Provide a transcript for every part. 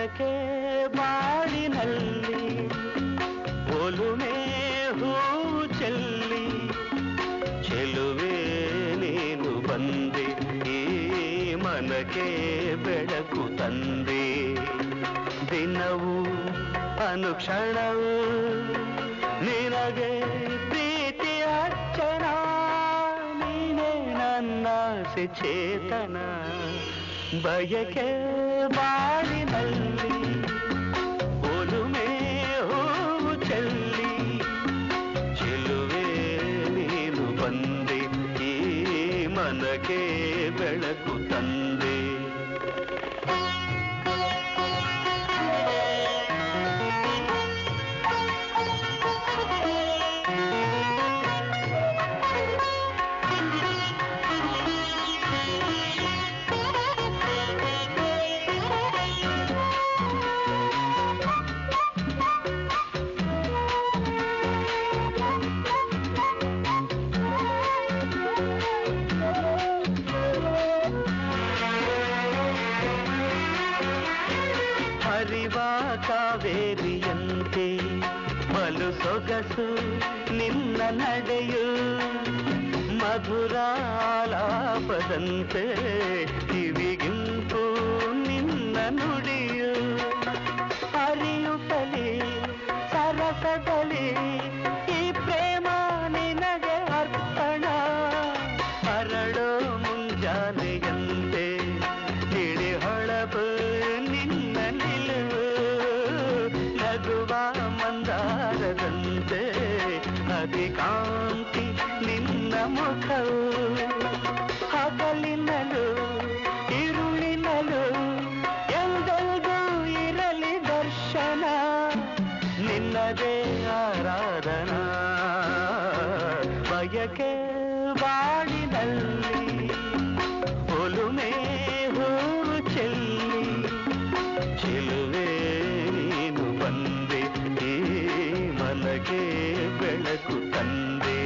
ಬಯಕೆ ಬಾಳಿನಲ್ಲಿ ಒಲುಮೆ ಹೂವು ಚೆಲ್ಲಿ ಚೆಲುವೆ ನೀನು ಬಂದೆ ಈ ಮನಕ್ಕೆ ಬೆಳಕು ತಂದೆ ದಿನವೂ ಅನುಕ್ಷಣವು ನಿನಗೆ ಪ್ರೀತಿ ಅರ್ಚನ ನೀನೇ ನನ್ನ ಚೇತನ ಬಯಕೆ ಬಾಳಿನಲ್ಲಿ ಒಲುಮೆ ಹೂವು ಚೆಲ್ಲಿ ಚೆಲುವೆ ನೀನು ಬಂದೆ ಈ ಮನಕ್ಕೆ ಬೆಳಕು ತಂದೆ ಹರಿವ ಕಾವೇರಿಯಂತೆ ಬಲು ಸೊಗಸು ನಿನ್ನ ನಡೆಯು ಮಧುರಾಲಾಪದಂತೆ ಕಿವಿಗಿಂಪು ನಿನ್ನ ನುಡಿಯು ಹರಿಯುತ್ತಲೇ ಸರಸದಲ್ಲಿ ಈ ಪ್ರೇಮ ನಿನಗೆ ಅರ್ಪಣ ಅರಳೋ ಮುಂಜಾನೆಯಂತೆ ಇಳಿ ಹೊಳಪು ನಿನ್ನ ನಿಲುವು ನಗುವ ಮಂದಾರದಂತೆ ಅಧಿಕಾಂತಿ ನಿನ್ನ ಮುಖವು ಹಗಲಿನಲು ಇರುಳಿನಲು ಎಂದೆಲ್ಗೂ ಇರಲಿ ದರ್ಶನ ನಿನ್ನದೇ ಆರಾಧನಾ ಬಯಕೆ ಬಾಳಿನಲ್ಲಿ ಒಲುಮೆ ಹೂವು ಚೆಲ್ಲಿ ಚೆಲುವೆ ನೀನು ಬಂದೆ ಈ ಮನಗೆ ಬೆಳಕು ತಂದೆ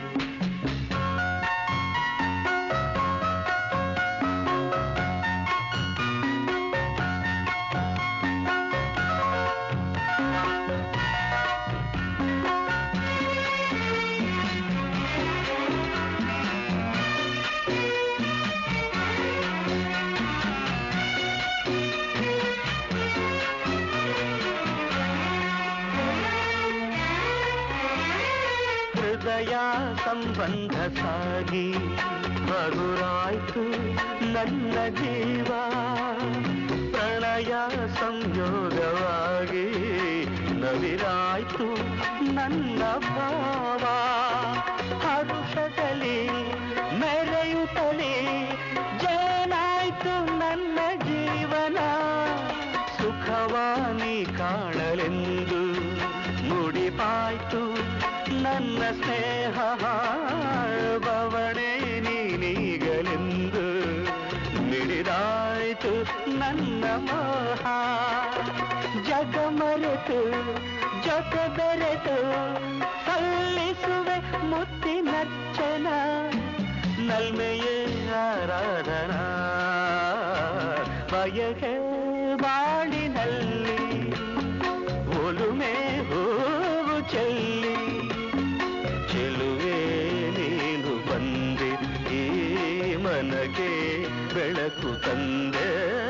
ಹೃದಯ ಸಂಬಂಧ ಸಾಗಿ ಮಗುರಾಯ್ತು ನನ್ನ ಜೀವ ಪ್ರಣಯ ಸಂಯೋಗವಾಗಿ ನವಿರಾಯ್ತು ನನ್ನ ಭಾವ ಹರುಷದಲ್ಲಿ ಮೆರೆಯುತ್ತಲೇ ಜೇನಾಯ್ತು ನನ್ನ ಜೀವನ ಸುಖವಾನಿ ಕಾಣಲೆಂದು ಮುಡಿಪಾಯ್ತು ನನ್ನ ಸ್ನೇಹ ಬವಣೆ ನೀನೀಗಲೆಂದು ಮಿಡಿದಾಯ್ತು ನನ್ನ ಮೋಹ ಜಗ ಮರೆತು ಜೊತೆ ಬೆರೆತು ಸಲ್ಲಿಸುವೆ ಮುತ್ತಿನಚ್ಚನ ನಲ್ಮೆಯೇ ಆರಾಧನಾ ಬಯಕೆ ಬಾಳಿನಲ್ಲಿ ಒಲುಮೆ ಹೂವು ಚೆಲ್ಲಿ ಚೆಲುವೆ ನೀನು ಬಂದೆ ಈ ಮನಗೆ ಬೆಳಕು ತಂದೆ